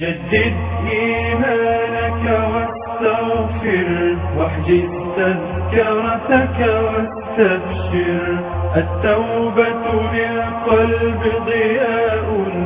جدد إيمانك واستغفر واحجز تذكرتك واستبشر التوبة للقلب ضياء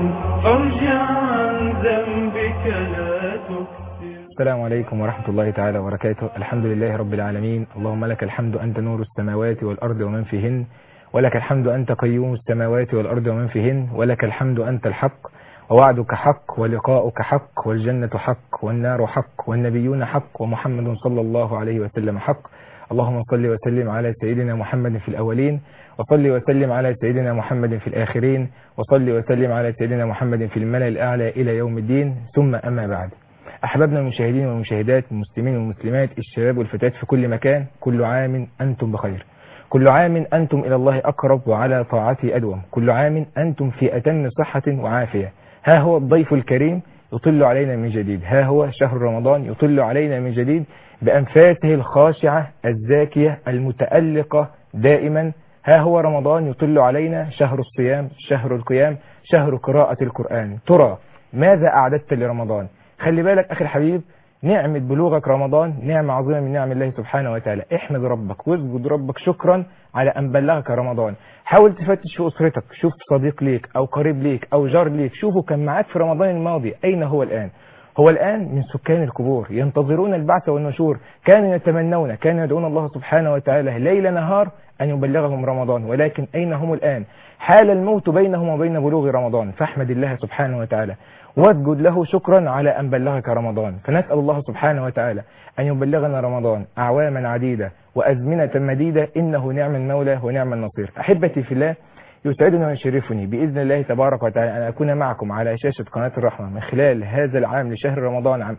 فارجع عن ذنبك لا تكسر السلام عليكم ورحمة الله تعالى وبركاته الحمد لله رب العالمين اللهم لك الحمد أنت نور السماوات والأرض ومن فيهن ولك الحمد أنت قيوم السماوات والأرض ومن فيهن ولك الحمد أنت الحق ووعدك حق ولقاؤك حق والجنة حق والنار حق والنبيون حق ومحمد صلى الله عليه وسلم حق اللهم صل وسلم على سيدنا محمد في الأولين وصل وسلم على سيدنا محمد في الآخرين وصل وسلم على سيدنا محمد في الملأ الأعلى إلى يوم الدين ثم أما بعد أحبابنا المشاهدين والمشاهدات المسلمين والمسلمات الشباب والفتاة في كل مكان كل عام أنتم بخير كل عام أنتم إلى الله أقرب وعلى طاعته أدوم كل عام أنتم في أتم صحة وعافية ها هو الضيف الكريم يطل علينا من جديد ها هو شهر رمضان يطل علينا من جديد بأنفاسه الخاشعة الزاكية المتألقة دائما ها هو رمضان يطل علينا شهر الصيام شهر القيام شهر قراءة القرآن ترى ماذا أعددت لرمضان خلي بالك أخي الحبيب نعمة بلوغك رمضان نعمة عظيمة من نعم الله سبحانه وتعالى احمد ربك واسجد ربك شكرا على أن بلغك رمضان حاول تفتش في أسرتك شوف صديق ليك أو قريب ليك أو جار ليك شوفه كان معاك في رمضان الماضي أين هو الآن هو الآن من سكان القبور ينتظرون البعث والنشور كانوا يتمنون كانوا يدعون الله سبحانه وتعالى ليل نهار أن يبلغهم رمضان ولكن أين هم الآن حال الموت بينهم وبين بلوغ رمضان فاحمد الله سبحانه وتعالى واسجد له شكرا على أن بلغك رمضان فنسأل الله سبحانه وتعالى أن يبلغنا رمضان أعواما عديدة وأزمنة مديدة إنه نعم المولى ونعم النصير أحبتي في الله يسعدني ويشرفني بإذن الله تبارك وتعالى أن أكون معكم على شاشة قناة الرحمة من خلال هذا العام لشهر رمضان عام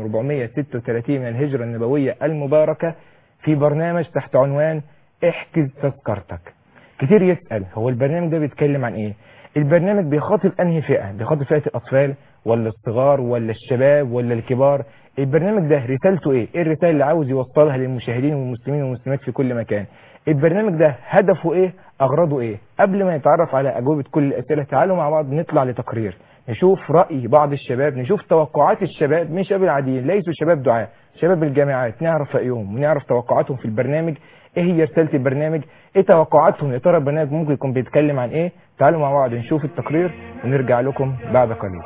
1436 من الهجرة النبوية المباركة في برنامج تحت عنوان احجز تذكرتك كتير يسأل هو البرنامج ده بيتكلم عن ايه البرنامج بيخاطب انهي فئة بيخاطب فئة الاطفال ولا الصغار ولا الشباب ولا الكبار البرنامج ده رسالته ايه ايه الرسالة اللي عاوز يوصلها للمشاهدين والمسلمين والمسلمات في كل مكان البرنامج ده هدفه ايه اغراضه ايه قبل ما نتعرف على اجوبة كل الاسئلة تعالوا مع بعض نطلع لتقرير نشوف رأي بعض الشباب نشوف توقعات الشباب مش شباب العاديين ليسوا شباب دعاء شباب الجامعات نعرف رأيهم ونعرف توقعاتهم في البرنامج ايه هي رسالة البرنامج ايه توقعاتهم يا ترى البرنامج ممكن يكون بيتكلم عن ايه تعالوا مع بعض نشوف التقرير ونرجع لكم بعد قليل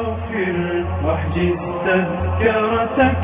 استغفر واحجز تذكرتك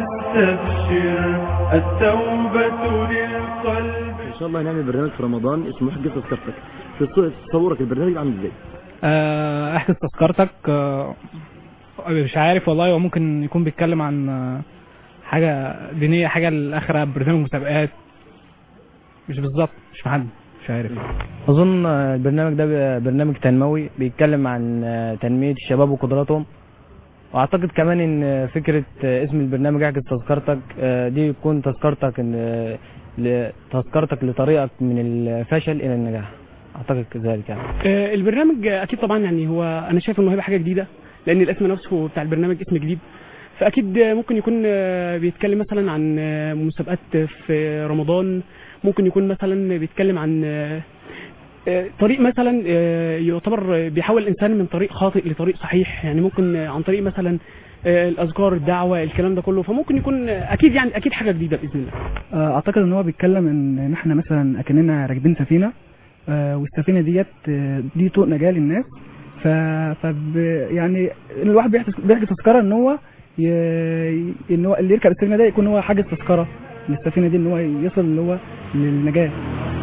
واستبشر التوبة للقلب ان شاء الله هنعمل برنامج في رمضان اسمه احجز تذكرتك في تصورك البرنامج عامل ازاي آه، احجز تذكرتك آه، مش عارف والله هو ممكن يكون بيتكلم عن آه، حاجة دينية حاجة الآخرة برنامج مسابقات مش بالظبط مش محدد مش عارف اظن البرنامج ده برنامج تنموي بيتكلم عن تنمية الشباب وقدراتهم واعتقد كمان ان فكرة اسم البرنامج احجز تذكرتك دي يكون تذكرتك ان ل- تذكرتك لطريقك من الفشل الى النجاح اعتقد كذلك يعني آه، البرنامج آه، اكيد طبعا يعني هو انا شايف انه هيبقى حاجه جديده لان الاسم نفسه بتاع البرنامج اسم جديد فاكيد آه، ممكن يكون آه، بيتكلم مثلا عن آه، مسابقات في رمضان ممكن يكون مثلا بيتكلم عن آه، آه، طريق مثلا آه، يعتبر آه، بيحول الانسان من طريق خاطئ لطريق صحيح يعني ممكن آه، عن طريق مثلا آه، الاذكار الدعوه الكلام ده كله فممكن يكون آه، اكيد يعني اكيد حاجه جديده باذن الله اعتقد ان هو بيتكلم ان إن احنا مثلا اكننا راكبين سفينه آه، والسفينه ديت آه، دي طوق نجاه للناس ف فب يعني الواحد بيحجز بيحجز تذكره ان هو ي... ان هو اللي يركب السفينه ده يكون هو حاجز تذكره للسفينه دي ان هو يصل اللي هو للنجاه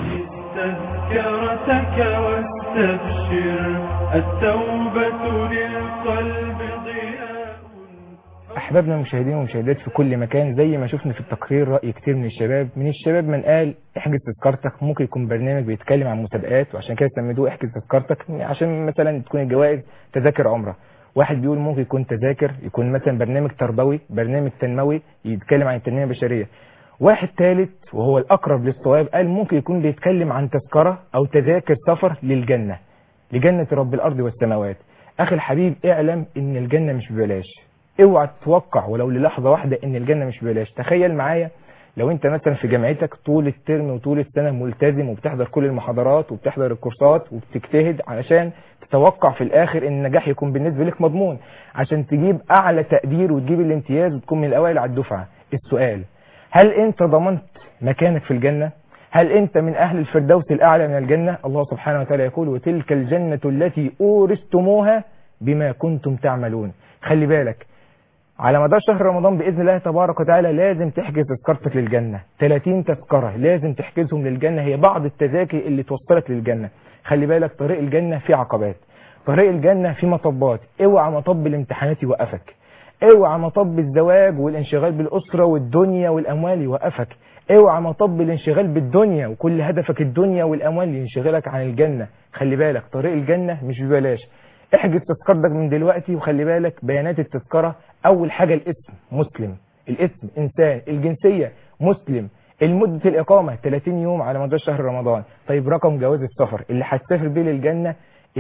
تذكرتك واستبشر التوبة للقلب ضياء احبابنا المشاهدين والمشاهدات في كل مكان زي ما شفنا في التقرير راي كتير من الشباب من الشباب من قال احجز تذكرتك ممكن يكون برنامج بيتكلم عن مسابقات وعشان كده سميتوه احجز تذكرتك عشان مثلا تكون الجوائز تذاكر عمره واحد بيقول ممكن يكون تذاكر يكون مثلا برنامج تربوي برنامج تنموي يتكلم عن التنميه البشريه واحد ثالث وهو الاقرب للصواب قال ممكن يكون بيتكلم عن تذكره او تذاكر سفر للجنه لجنه رب الارض والسماوات اخي الحبيب اعلم ان الجنه مش ببلاش اوعى تتوقع ولو للحظه واحده ان الجنه مش ببلاش تخيل معايا لو انت مثلا في جامعتك طول الترم وطول السنه ملتزم وبتحضر كل المحاضرات وبتحضر الكورسات وبتجتهد علشان توقع في الاخر ان النجاح يكون بالنسبه لك مضمون عشان تجيب اعلى تقدير وتجيب الامتياز وتكون من الاوائل على الدفعه السؤال هل انت ضمنت مكانك في الجنه هل انت من اهل الفردوس الاعلى من الجنه الله سبحانه وتعالى يقول وتلك الجنه التي اورثتموها بما كنتم تعملون خلي بالك على مدار شهر رمضان باذن الله تبارك وتعالى لازم تحجز تذكرتك للجنه 30 تذكره لازم تحجزهم للجنه هي بعض التذاكر اللي توصلك للجنه خلي بالك طريق الجنه فيه عقبات طريق الجنه فيه مطبات اوعى مطب الامتحانات يوقفك اوعى مطب الزواج والانشغال بالاسره والدنيا والاموال يوقفك اوعى مطب الانشغال بالدنيا وكل هدفك الدنيا والاموال ينشغلك عن الجنه خلي بالك طريق الجنه مش ببلاش احجز تذكرتك من دلوقتي وخلي بالك بيانات التذكره اول حاجه الاسم مسلم الاسم انسان الجنسيه مسلم المدة الإقامة 30 يوم على مدار شهر رمضان طيب رقم جواز السفر اللي هتسافر بيه للجنة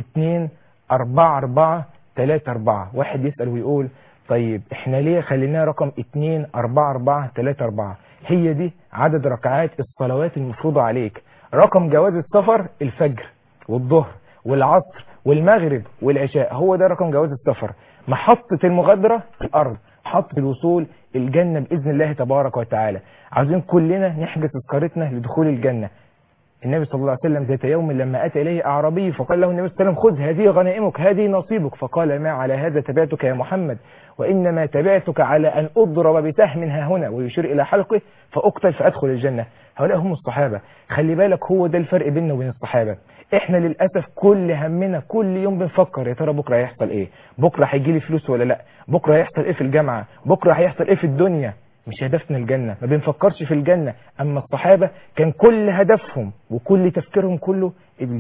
2 4 4 3 4 واحد يسأل ويقول طيب احنا ليه خليناه رقم 2 4 4 3 4 هي دي عدد ركعات الصلوات المفروضة عليك رقم جواز السفر الفجر والظهر والعصر والمغرب والعشاء هو ده رقم جواز السفر محطة المغادرة الأرض محطة الوصول الجنة بإذن الله تبارك وتعالى عاوزين كلنا نحجز تذكرتنا لدخول الجنة النبي صلى الله عليه وسلم ذات يوم لما أتى إليه أعرابي فقال له النبي صلى الله عليه وسلم خذ هذه غنائمك هذه نصيبك فقال ما على هذا تبعتك يا محمد وإنما تبعتك على أن أضرب بسهم ها هنا ويشير إلى حلقه فأقتل فأدخل الجنة هؤلاء هم الصحابة خلي بالك هو ده الفرق بيننا وبين الصحابة احنا للأسف كل همنا كل يوم بنفكر يا ترى بكرة هيحصل ايه بكرة هيجي لي فلوس ولا لا بكرة هيحصل ايه في الجامعة بكرة هيحصل ايه في الدنيا مش هدفنا الجنة ما بنفكرش في الجنة أما الصحابة كان كل هدفهم وكل تفكيرهم كله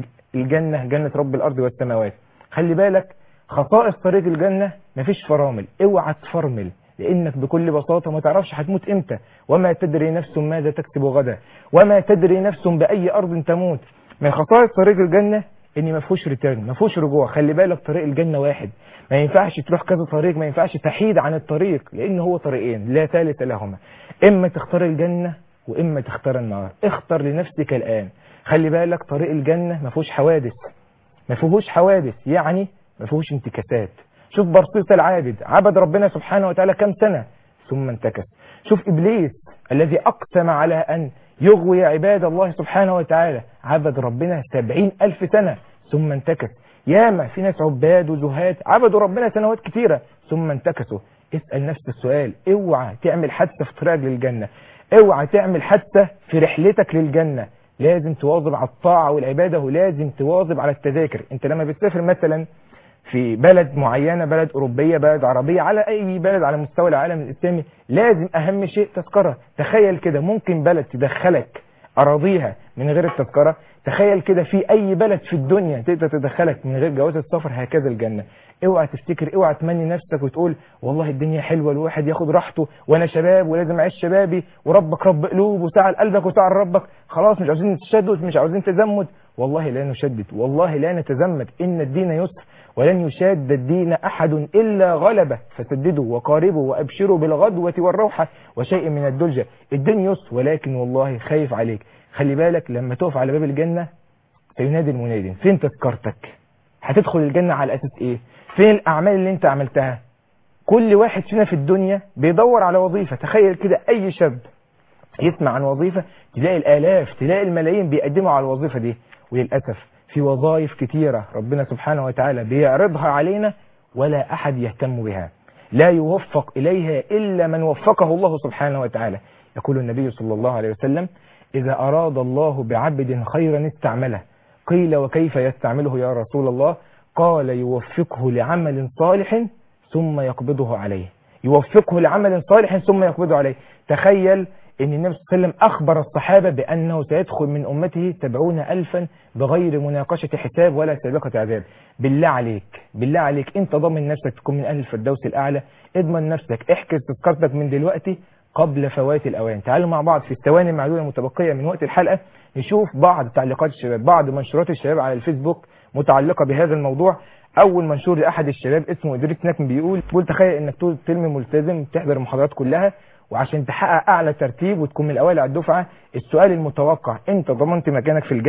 الجنة جنة رب الأرض والسماوات خلي بالك خصائص طريق الجنة مفيش فرامل اوعى تفرمل لانك بكل بساطة ما تعرفش هتموت امتى وما تدري نفس ماذا تكسب غدا وما تدري نفس بأي أرض تموت من خصائص طريق الجنة ان ما فيهوش ريتيرن ما فيهوش رجوع خلي بالك طريق الجنة واحد ما ينفعش تروح كذا طريق ما ينفعش تحيد عن الطريق لان هو طريقين لا ثالث لهما اما تختار الجنة واما تختار النار اختر لنفسك الان خلي بالك طريق الجنة ما فيهوش حوادث ما فيهوش حوادث يعني ما فيهوش انتكاسات شوف برصيص العابد عبد ربنا سبحانه وتعالى كم سنة ثم انتكس شوف إبليس الذي أقسم على أن يغوي عباد الله سبحانه وتعالى عبد ربنا سبعين ألف سنة ثم انتكس ياما في ناس عباد وزهاد عبدوا ربنا سنوات كتيرة ثم انتكسوا اسأل نفس السؤال اوعى تعمل حادثة في طريقك للجنة اوعى تعمل حادثة في رحلتك للجنة لازم تواظب على الطاعة والعبادة ولازم تواظب على التذاكر انت لما بتسافر مثلا في بلد معينة بلد أوروبية بلد عربية على أي بلد على مستوى العالم الإسلامي لازم أهم شيء تذكرة تخيل كده ممكن بلد تدخلك أراضيها من غير التذكرة تخيل كده في أي بلد في الدنيا تقدر تدخلك من غير جواز السفر هكذا الجنة اوعى تفتكر اوعى تمني نفسك وتقول والله الدنيا حلوة الواحد ياخد راحته وانا شباب ولازم اعيش شبابي وربك رب قلوب وسعى قلبك وسعى ربك خلاص مش عاوزين تشدد مش عاوزين تزمت والله لا نشدد والله لا نتزمت ان الدين يسر ولن يشاد الدين أحد إلا غلبه فسددوا وقاربوا وأبشروا بالغدوة والروحة وشيء من الدلجة الدين يسر ولكن والله خايف عليك خلي بالك لما تقف على باب الجنة فينادي المنادي فين تذكرتك هتدخل الجنة على أساس إيه فين الأعمال اللي أنت عملتها كل واحد فينا في الدنيا بيدور على وظيفة تخيل كده أي شاب يسمع عن وظيفة تلاقي الآلاف تلاقي الملايين بيقدموا على الوظيفة دي وللأسف في وظائف كتيرة ربنا سبحانه وتعالى بيعرضها علينا ولا أحد يهتم بها لا يوفق إليها إلا من وفقه الله سبحانه وتعالى يقول النبي صلى الله عليه وسلم إذا أراد الله بعبد خيرا استعمله قيل وكيف يستعمله يا رسول الله قال يوفقه لعمل صالح ثم يقبضه عليه يوفقه لعمل صالح ثم يقبضه عليه تخيل ان النبي صلى الله عليه وسلم اخبر الصحابة بانه سيدخل من امته سبعون الفا بغير مناقشة حساب ولا سابقة عذاب بالله عليك بالله عليك انت ضامن نفسك تكون من اهل الفردوس الاعلى اضمن نفسك احجز تذكرتك من دلوقتي قبل فوات الاوان تعالوا مع بعض في الثواني المعدودة المتبقية من وقت الحلقة نشوف بعض تعليقات الشباب بعض منشورات الشباب على الفيسبوك متعلقة بهذا الموضوع اول منشور لاحد الشباب اسمه ادريس نجم بيقول بيقول تخيل انك طول ترم ملتزم تحضر المحاضرات كلها وعشان تحقق اعلى ترتيب وتكون من الاوائل على الدفعه السؤال المتوقع انت ضمنت مكانك في الجنه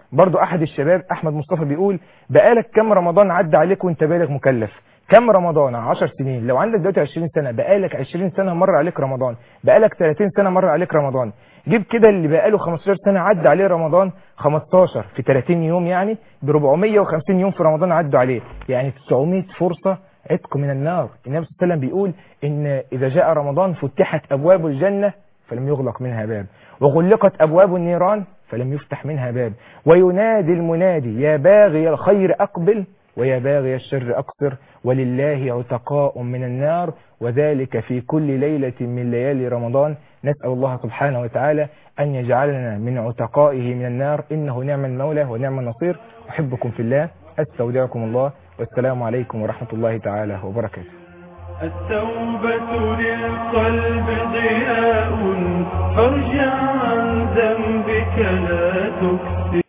برضو احد الشباب احمد مصطفى بيقول بقالك كم رمضان عدى عليك وانت بالغ مكلف كم رمضان 10 سنين لو عندك دلوقتي 20 سنه بقالك 20 سنه مر عليك رمضان بقالك 30 سنه مر عليك رمضان جيب كده اللي بقاله 15 سنه عدى عليه رمضان 15 في 30 يوم يعني ب 450 يوم في رمضان عدوا عليه يعني 900 فرصه عتق من النار النبي صلى الله عليه وسلم بيقول ان اذا جاء رمضان فتحت ابواب الجنه فلم يغلق منها باب وغلقت ابواب النيران فلم يفتح منها باب وينادي المنادي يا باغي الخير اقبل ويا باغي الشر أقصر ولله عتقاء من النار وذلك في كل ليلة من ليالي رمضان نسأل الله سبحانه وتعالى أن يجعلنا من عتقائه من النار إنه نعم المولى ونعم النصير أحبكم في الله أستودعكم الله والسلام عليكم ورحمة الله تعالى وبركاته التوبة للقلب ضياء فارجع عن ذنبك لا تكسر